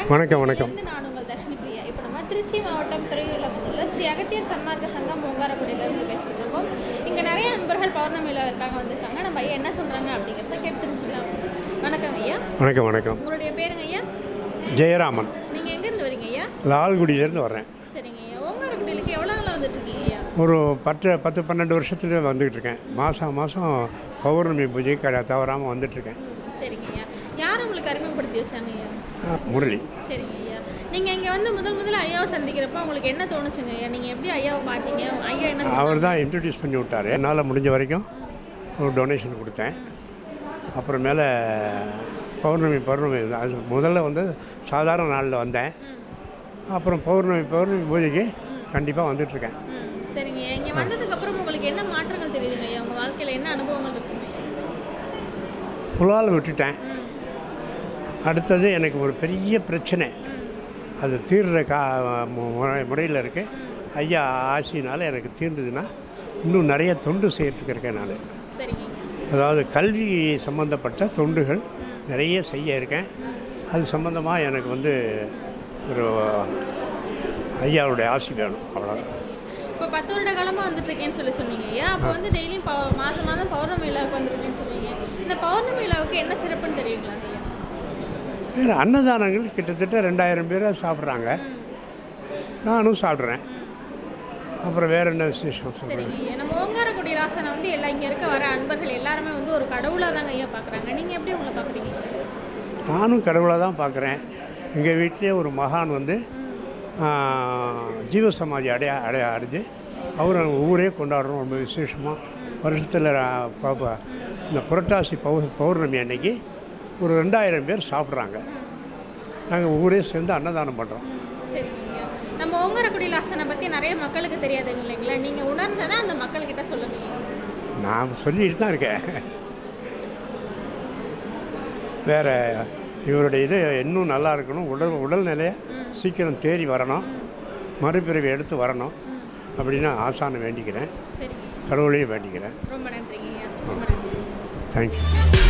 வணக்கம், வணக்கம். இருந்து நான் உங்கள் தர்ஷினி பிரியா இப்போ நம்ம திருச்சி மாவட்டம் துறையூரில் வந்துள்ள ஸ்ரீ அகத்தியர் சன்மார்க்க சங்கம் ஓங்காரக்குடியிலேருந்து பேசிட்டு இருக்கோம் இங்கே நிறைய நண்பர்கள் பௌர்ணமியில் இருக்காங்க வந்திருக்காங்க நம்ம ஐயா என்ன சொல்கிறாங்க அப்படிங்கிறத கேட்டு தெரிஞ்சுக்கலாம் வணக்கம் ஐயா வணக்கம் வணக்கம் உங்களுடைய பேருங்க ஐயா ஜெயராமன் நீங்கள் எங்கேருந்து வரீங்க ஐயா லால்குடியிலேருந்து வர்றேன் சரிங்க ஐயா ஓங்காரக்குடியிலுக்கு எவ்வளோ நாளாக வந்துட்டு இருக்கீங்க ஐயா ஒரு பத்து பத்து பன்னெண்டு வருஷத்துல வந்துக்கிட்டு இருக்கேன் மாதம் மாதம் பௌர்ணமி பூஜை கடை தவறாமல் வந்துட்டுருக்கேன் ம், சரிங்க ஐயா யார் உங்களுக்கு அறிமுகப்படுத்தி வச்சாங்க ஐயா முரளி சரிங்க ஐயா நீங்கள் இங்கே வந்து முதல் முதல்ல ஐயாவை சந்திக்கிறப்ப உங்களுக்கு என்ன தோணுச்சுங்க ஐயா நீங்கள் எப்படி ஐயாவை பார்த்தீங்க ஐயா என்ன சொன்னாங்க? அவர் தான் இன்ட்ரடியூஸ் பண்ணி விட்டார் என்னால் முடிஞ்ச வரைக்கும் ஒரு டொனேஷன் கொடுத்தேன் அப்புறமேல பௌர்ணமி பௌர்ணமி அது முதல்ல வந்து சாதாரண நாளில் வந்தேன் அப்புறம் பௌர்ணமி பௌர்ணமி பூஜைக்கு கண்டிப்பாக வந்துட்டுருக்கேன் ம் சரிங்க ஐயா இங்கே வந்ததுக்கு அப்புறம் உங்களுக்கு என்ன மாற்றங்கள் தெரியுதுங்க ஐயா உங்கள் வாழ்க்கையில் என்ன அனுபவங்கள் இருக்குங்க புலால் விட்டுட்டேன் ம் அடுத்தது எனக்கு ஒரு பெரிய பிரச்சனை அது தீர்ற கா மு- முறை முறையில் இருக்கு ஐயா ஆசினால் எனக்கு தீர்ந்ததுன்னா இன்னும் நிறைய தொண்டு செய்கிறதுக்கு இருக்கேன் நான் சரிங்க ஐயா அதாவது கல்வி சம்பந்தப்பட்ட தொண்டுகள் நிறைய செய்ய இருக்கேன் அது சம்பந்தமாக எனக்கு வந்து ஒரு ஐயாவுடைய ஆசி வேணும் அவ்வளோதான் இப்போ பத்து வருட காலமாக வந்துட்டு இருக்கேன்னு சொல்லி சொன்னீங்க ஐயா அப்போ வந்து டெய்லியும் பௌ மாதம் மாதம் பௌர்ணமி விழாவுக்கு வந்துருக்கேன்னு சொன்னீங்க இந்த பௌர்ணமி விழாவுக்கு என்ன சிறப்புன்னு தெரியுங்களாங்க ஐயா வேறு அன்னதானங்கள் கிட்டத்தட்ட ரெண்டாயிரம் பேர் சாப்பிட்றாங்க நானும் சாப்பிட்றேன் அப்புறம் வேறு என்ன விசேஷம் சொல்கிறேன் சரிங்க ஐயா நம்ம ஓங்காரக்குடி ராசனை வந்து எல்லா இங்கே இருக்க வர அன்பர்கள் எல்லாருமே வந்து ஒரு கடவுளாக தாங்க ஐயா பார்க்குறாங்க நீங்கள் எப்படி உங்களை பார்க்குறீங்க நானும் கடவுளை தான் பார்க்குறேன் எங்கள் வீட்டிலே ஒரு மகான் வந்து ஆ, ஜீவசமாதி அடைய அடைய அடைஞ்சு அவர் ஊரே கொண்டாடுறோம் ரொம்ப விசேஷமாக வருஷத்தில் பாப்பா இந்த புரட்டாசி பௌ பௌர்ணமி அன்னைக்கு ஒரு ரெண்டாயிரம் பேர் சாப்பிட்றாங்க நாங்கள் ஊரே சேர்ந்து அன்னதானம் பண்ணுறோம் சரிங்க ஐயா நம்ம ஓங்காரக்குடி லாசனை பற்றி நிறைய மக்களுக்கு தெரியாதுங்க இல்லைங்களா நீங்கள் உணர்ந்ததை அந்த மக்கள்கிட்ட சொல்லுங்க ஐயா நான் சொல்லிட்டு தான் இருக்கேன் வேறு இவருடைய இது இன்னும் நல்லா இருக்கணும் உடல் உடல்நிலையை சீக்கிரம் தேறி வரணும் மறுபிறவி எடுத்து வரணும் அப்படின்னு ஆசானை வேண்டிக்கிறேன் சரிங்க ஐயா கடவுளையும் வேண்டிக்கிறேன் ரொம்ப நன்றிங்க ஐயா ரொம்ப நன்றி தேங்க்யூ